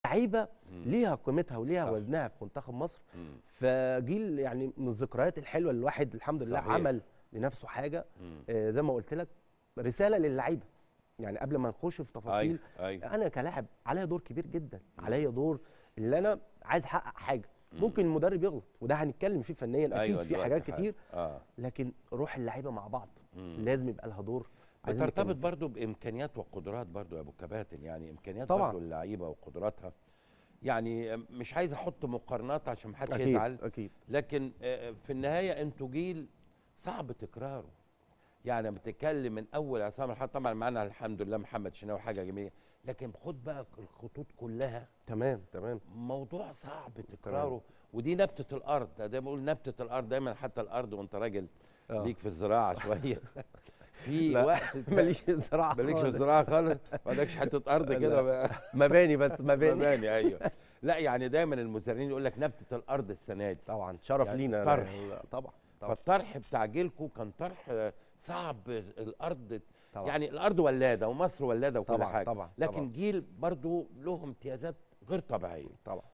لعيبه مم. ليها قيمتها وليها صح. وزنها في منتخب مصر مم. فجيل يعني من الذكريات الحلوه اللي الواحد الحمد لله صحيح. عمل لنفسه حاجه مم. آه، زي ما قلت لك رساله للعيبه يعني قبل ما نخش في تفاصيل ايوه ايوه انا كلاعب عليا دور كبير جدا مم. عليا دور اللي انا عايز احقق حاجه مم. ممكن المدرب يغلط وده هنتكلم فيه فنيا اكيد أيوة في دلوقتي حاجات حاجة. كتير اه لكن روح اللعيبه مع بعض مم. لازم يبقى لها دور عايزين بترتبط نتكلم فيه. برضو بامكانيات وقدرات برضو يا ابو كباتن يعني امكانيات طبعاً. برضو اللعيبه وقدراتها يعني مش عايز احط مقارنات عشان محدش اكيد يزعل اكيد لكن آه، في النهايه انتوا جيل صعب تكراره يعني بتتكلم من اول عصام الحضري طبعا معانا الحمد لله محمد شناوي حاجه جميله لكن خد بقى الخطوط كلها تمام تمام موضوع صعب تكراره ودي نبته الارض ده بقول نبته الارض دايما حتى الارض وانت راجل آه. ليك في الزراعه شويه في لا، وقت ماليش في الزراعه مالكش في خالص. الزراعه خالص ما عندكش حته ارض كده لا. بقى مباني بس مباني مباني ايوه لا يعني دايما المزارعين يقول لك نبته الارض السنه دي طبعا شرف يعني لينا طرح. لا، طبعا طبعا فالطرح بتاع جيلكم كان طرح آه، صعب الارض طبعا يعني الارض ولاده ومصر ولاده وكل طبعا حاجه طبعا لكن طبعا. جيل برضو له امتيازات غير طبيعيه طبعا